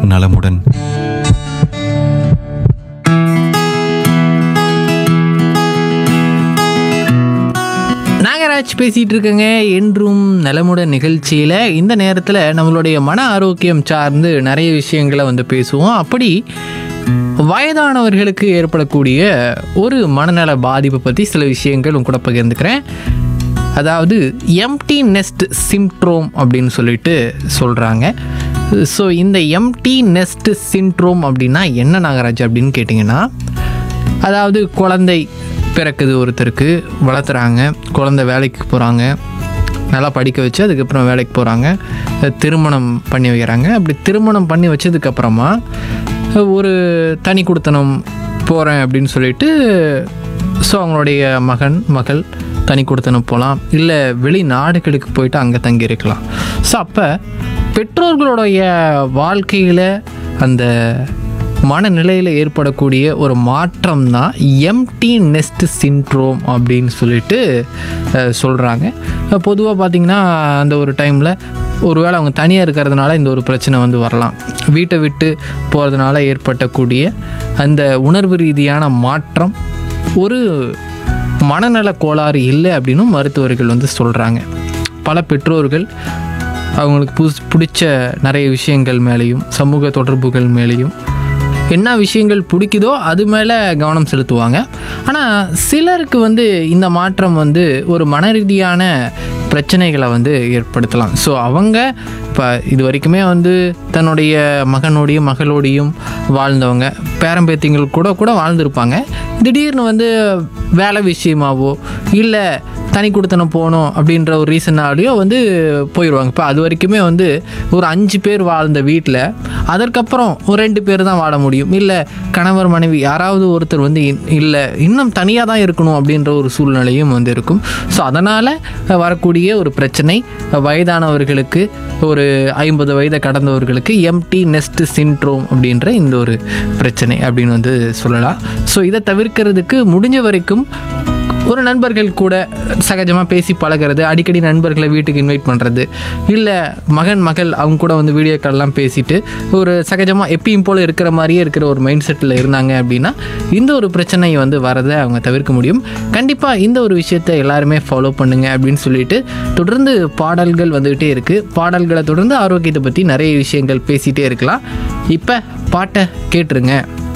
நலமுடன் நாகராஜ் பேசிகிட்டு இருக்கேங்க என்றும் நலமுடன் நிகழ்ச்சியில் இந்த நேரத்தில் நம்மளுடைய மன ஆரோக்கியம் சார்ந்து நிறைய விஷயங்களை வந்து பேசுவோம் அப்படி வயதானவர்களுக்கு ஏற்படக்கூடிய ஒரு மனநல பாதிப்பை பற்றி சில விஷயங்கள் உங்க கூட பகிர்ந்துக்கிறேன் அதாவது எம்டி நெஸ்ட் சிம்ட்ரோம் அப்படின்னு சொல்லிட்டு சொல்கிறாங்க ஸோ இந்த எம்டி நெஸ்ட் சிண்ட்ரோம் அப்படின்னா என்ன நாகராஜ் அப்படின்னு கேட்டிங்கன்னா அதாவது குழந்தை பிறக்குது ஒருத்தருக்கு வளர்த்துறாங்க குழந்தை வேலைக்கு போகிறாங்க நல்லா படிக்க வச்சு அதுக்கப்புறம் வேலைக்கு போகிறாங்க திருமணம் பண்ணி வைக்கிறாங்க அப்படி திருமணம் பண்ணி வச்சதுக்கப்புறமா ஒரு தனி குடுத்தனம் போகிறேன் அப்படின்னு சொல்லிட்டு ஸோ அவங்களுடைய மகன் மகள் தனி கொடுத்தனம் போகலாம் இல்லை வெளிநாடுகளுக்கு போயிட்டு அங்கே தங்கி இருக்கலாம் ஸோ அப்போ பெற்றோர்களுடைய வாழ்க்கையில் அந்த மனநிலையில் ஏற்படக்கூடிய ஒரு மாற்றம் தான் எம்டி நெஸ்ட் சிண்ட்ரோம் அப்படின்னு சொல்லிட்டு சொல்கிறாங்க பொதுவாக பார்த்திங்கன்னா அந்த ஒரு டைமில் ஒருவேளை அவங்க தனியாக இருக்கிறதுனால இந்த ஒரு பிரச்சனை வந்து வரலாம் வீட்டை விட்டு போகிறதுனால ஏற்பட்டக்கூடிய அந்த உணர்வு ரீதியான மாற்றம் ஒரு மனநல கோளாறு இல்லை அப்படின்னும் மருத்துவர்கள் வந்து சொல்கிறாங்க பல பெற்றோர்கள் அவங்களுக்கு புதுசு பிடிச்ச நிறைய விஷயங்கள் மேலேயும் சமூக தொடர்புகள் மேலேயும் என்ன விஷயங்கள் பிடிக்குதோ அது மேலே கவனம் செலுத்துவாங்க ஆனால் சிலருக்கு வந்து இந்த மாற்றம் வந்து ஒரு மன ரீதியான பிரச்சனைகளை வந்து ஏற்படுத்தலாம் ஸோ அவங்க இப்போ இது வரைக்குமே வந்து தன்னுடைய மகனோடையும் மகளோடையும் வாழ்ந்தவங்க பேரம்பேத்திங்கள் கூட கூட வாழ்ந்திருப்பாங்க திடீர்னு வந்து வேலை விஷயமாவோ இல்லை தனி கொடுத்தனம் போகணும் அப்படின்ற ஒரு ரீசனாலேயோ வந்து போயிடுவாங்க இப்போ அது வரைக்குமே வந்து ஒரு அஞ்சு பேர் வாழ்ந்த வீட்டில் அதற்கப்புறம் ஒரு ரெண்டு பேர் தான் வாழ முடியும் இல்லை கணவர் மனைவி யாராவது ஒருத்தர் வந்து இல்லை இன்னும் தனியாக தான் இருக்கணும் அப்படின்ற ஒரு சூழ்நிலையும் வந்து இருக்கும் ஸோ அதனால் வரக்கூடிய ஒரு பிரச்சனை வயதானவர்களுக்கு ஒரு ஐம்பது வயதை கடந்தவர்களுக்கு எம்டி நெஸ்ட் சிண்ட்ரோம் அப்படின்ற இந்த ஒரு பிரச்சனை அப்படின்னு வந்து சொல்லலாம் ஸோ இதை தவிர்க்கிறதுக்கு முடிஞ்ச வரைக்கும் ஒரு நண்பர்கள் கூட சகஜமாக பேசி பழகிறது அடிக்கடி நண்பர்களை வீட்டுக்கு இன்வைட் பண்ணுறது இல்லை மகன் மகள் அவங்க கூட வந்து வீடியோ கால்லாம் பேசிட்டு ஒரு சகஜமாக எப்பயும் போல் இருக்கிற மாதிரியே இருக்கிற ஒரு மைண்ட் செட்டில் இருந்தாங்க அப்படின்னா இந்த ஒரு பிரச்சனை வந்து வரதை அவங்க தவிர்க்க முடியும் கண்டிப்பாக இந்த ஒரு விஷயத்தை எல்லாருமே ஃபாலோ பண்ணுங்க அப்படின்னு சொல்லிட்டு தொடர்ந்து பாடல்கள் வந்துகிட்டே இருக்குது பாடல்களை தொடர்ந்து ஆரோக்கியத்தை பற்றி நிறைய விஷயங்கள் பேசிகிட்டே இருக்கலாம் இப்போ பாட்டை கேட்டுருங்க